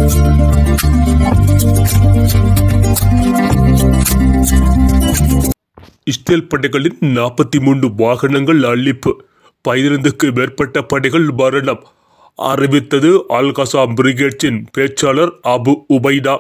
Israel படைகளின் நாற்பத்தி மூன்று வாகனங்கள் அழிப்பு பதினைந்துக்கு மேற்பட்ட படைகள் மரணம் அறிவித்தது அல் கசாம் பிரிகேட்ஸின் பேச்சாளர் அபு உபைடா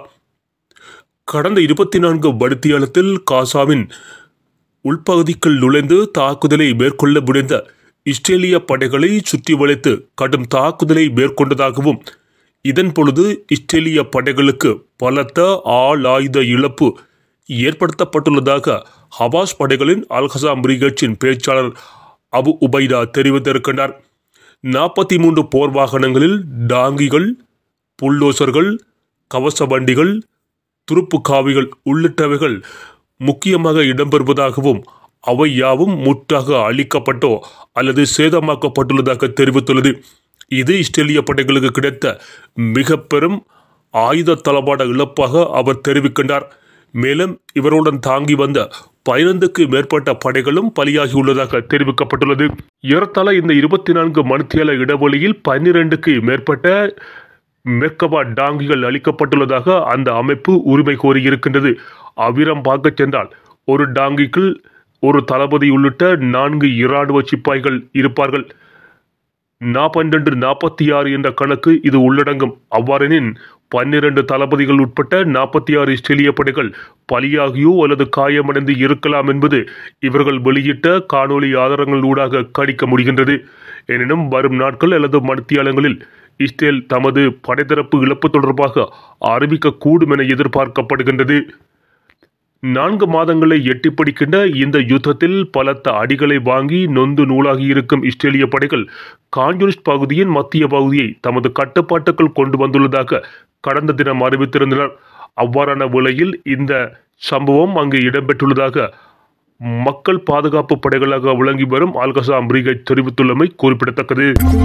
கடந்த இருபத்தி நான்கு மணித்தியாலத்தில் காசாவின் உள்பகுதிக்குள் நுழைந்து தாக்குதலை மேற்கொள்ள முடிந்த இஸ்ரேலிய படைகளை சுற்றி வளைத்து கடும் தாக்குதலை மேற்கொண்டதாகவும் இதன் பொழுது இஸ்ரேலிய படைகளுக்கு பலத்த ஆள் ஆயுத இழப்பு ஏற்படுத்தப்பட்டுள்ளதாக ஹமாஸ் படைகளின் அல்ஹசாம் பிரிகேட்ஸின் பேச்சாளர் அபு உபைடா தெரிவித்திருக்கின்றார் நாற்பத்தி மூன்று போர் வாகனங்களில் டாங்கிகள் புல்டோசர்கள் கவச வண்டிகள் துருப்பு காவிகள் உள்ளிட்டவைகள் முக்கியமாக இடம்பெறுவதாகவும் அவை யாவும் முற்றாக அழிக்கப்பட்டோ அல்லது சேதமாக்கப்பட்டுள்ளதாக தெரிவித்துள்ளது இது இஸ்ரேலிய படைகளுக்கு கிடைத்த மிக பெரும் ஆயுத தளபாட இழப்பாக அவர் தெரிவிக்கின்றார் மேலும் இவருடன் தாங்கி வந்த பதினைந்துக்கு மேற்பட்ட படைகளும் பலியாகியுள்ளதாக தெரிவிக்கப்பட்டுள்ளது ஏறத்தாழ இந்த இருபத்தி நான்கு மணித்தியால இடைவெளியில் பன்னிரண்டுக்கு மேற்பட்ட மெர்கபா டாங்கிகள் அளிக்கப்பட்டுள்ளதாக அந்த அமைப்பு உரிமை கோரியிருக்கின்றது அவ்விரம் பார்க்க சென்றால் ஒரு டாங்கிக்குள் ஒரு தளபதி உள்ளிட்ட நான்கு இராணுவ சிப்பாய்கள் இருப்பார்கள் நாற்பன்னெண்டு நாற்பத்தி ஆறு என்ற கணக்கு இது உள்ளடங்கும் அவ்வாறெனின் பன்னிரண்டு தளபதிகள் உட்பட்ட நாற்பத்தி ஆறு இஸ்ரேலிய படைகள் பலியாகியோ அல்லது காயமடைந்து இருக்கலாம் என்பது இவர்கள் வெளியிட்ட காணொலி ஆதாரங்கள் ஊடாக கணிக்க முடிகின்றது எனினும் வரும் நாட்கள் அல்லது மணித்தியாலங்களில் இஸ்ரேல் தமது படைத்தரப்பு இழப்பு தொடர்பாக அறிவிக்கக்கூடும் என எதிர்பார்க்கப்படுகின்றது நான்கு மாதங்களை எட்டி பிடிக்கின்ற இந்த யுத்தத்தில் பலத்த அடிகளை வாங்கி நொந்து நூலாகி இருக்கும் இஸ்ரேலிய படைகள் கான்யூனிஸ்ட் பகுதியின் மத்திய பகுதியை தமது கட்டுப்பாட்டுக்குள் கொண்டு வந்துள்ளதாக கடந்த தினம் அறிவித்திருந்தனர் அவ்வாறான வேளையில் இந்த சம்பவம் அங்கு இடம்பெற்றுள்ளதாக மக்கள் பாதுகாப்பு படைகளாக விளங்கி வரும் அல்கசாம் பிரிகேட் தெரிவித்துள்ளமை குறிப்பிடத்தக்கது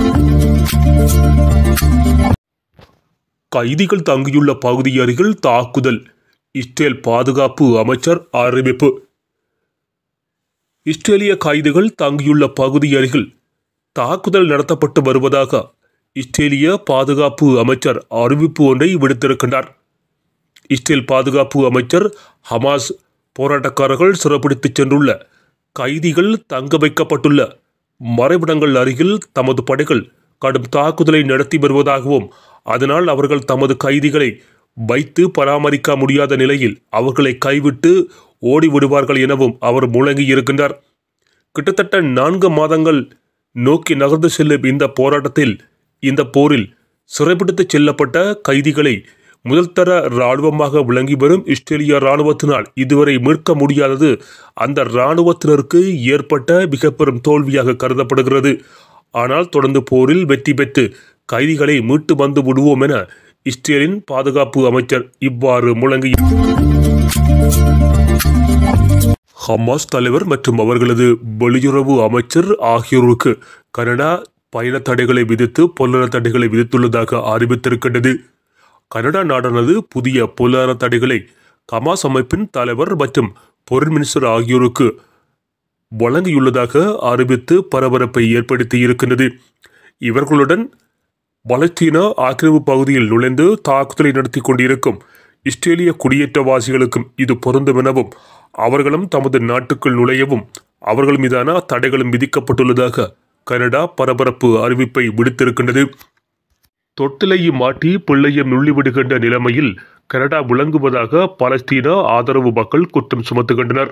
கைதிகள் தங்கியுள்ள பகுதி அருகில் தாக்குதல் இஸ்ரேல் பாதுகாப்பு அமைச்சர் அறிவிப்பு இஸ்ரேலிய கைதிகள் தங்கியுள்ள பகுதி அருகில் தாக்குதல் நடத்தப்பட்டு வருவதாக இஸ்ரேலிய பாதுகாப்பு அமைச்சர் அறிவிப்பு ஒன்றை விடுத்திருக்கின்றார் இஸ்ரேல் பாதுகாப்பு அமைச்சர் ஹமாஸ் போராட்டக்காரர்கள் சிறப்பிடித்துச் சென்றுள்ள கைதிகள் தங்க வைக்கப்பட்டுள்ள மறைவிடங்கள் அருகில் தமது படைகள் கடும் தாக்குதலை நடத்தி வருவதாகவும் அதனால் அவர்கள் தமது கைதிகளை வைத்து பராமரிக்க முடியாத நிலையில் அவர்களை கைவிட்டு ஓடி விடுவார்கள் எனவும் அவர் முழங்கி இருக்கின்றார் கிட்டத்தட்ட நான்கு மாதங்கள் நோக்கி நகர்ந்து செல்லும் இந்த போராட்டத்தில் இந்த போரில் சிறைப்பிடித்துச் செல்லப்பட்ட கைதிகளை முதல் தர இராணுவமாக விளங்கி வரும் இஸ்ரேலிய இராணுவத்தினால் இதுவரை மீட்க முடியாதது அந்த இராணுவத்தினருக்கு ஏற்பட்ட மிக பெரும் தோல்வியாக கருதப்படுகிறது ஆனால் தொடர்ந்து போரில் வெற்றி பெற்று கைதிகளை மீட்டு வந்து விடுவோம் என இஸ்ரேலின் பாதுகாப்பு அமைச்சர் இவ்வாறு முழங்கி ஹமாஸ் தலைவர் மற்றும் அவர்களது வெளியுறவு அமைச்சர் ஆகியோருக்கு கனடா பயண தடைகளை விதித்து பொருளாதார தடைகளை விதித்துள்ளதாக அறிவித்திருக்கின்றது கனடா நாடானது புதிய பொருளாதார தடைகளை ஹமாஸ் அமைப்பின் தலைவர் மற்றும் பொருள் மினிஸ்டர் ஆகியோருக்கு வழங்கியுள்ளதாக அறிவித்து பரபரப்பை ஏற்படுத்தி இருக்கின்றது இவர்களுடன் பலஸ்தீன ஆக்கிரமிப்பு பகுதியில் நுழைந்து தாக்குதலை நடத்தி கொண்டிருக்கும் இஸ்ரேலிய குடியேற்றவாசிகளுக்கும் இது பொருந்தும் எனவும் அவர்களும் தமது நாட்டுக்குள் நுழையவும் அவர்கள் மீதான தடைகளும் விதிக்கப்பட்டுள்ளதாக கனடா பரபரப்பு அறிவிப்பை விடுத்திருக்கின்றது தொட்டிலையும் மாட்டி பிள்ளையும் நுள்ளிவிடுகின்ற நிலைமையில் கனடா விளங்குவதாக பலஸ்தீன ஆதரவு மக்கள் குற்றம் சுமத்துகின்றனர்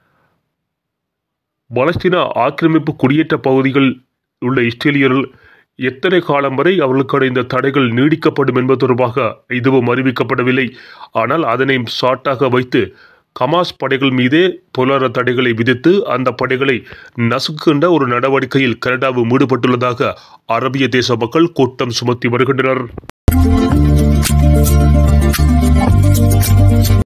பலஸ்தீன ஆக்கிரமிப்பு குடியேற்ற பகுதிகள் உள்ள இஸ்ரேலியர்கள் எத்தனை காலம் வரை அவர்களுக்கான இந்த தடைகள் நீடிக்கப்படும் என்பது தொடர்பாக இதுவும் அறிவிக்கப்படவில்லை ஆனால் அதனை சாட்டாக வைத்து கமாஸ் படைகள் மீதே பொருளாதார தடைகளை விதித்து அந்த படைகளை நசுக்குகின்ற ஒரு நடவடிக்கையில் கனடாவும் ஈடுபட்டுள்ளதாக அரபிய தேச மக்கள் குற்றம் சுமத்தி வருகின்றனர்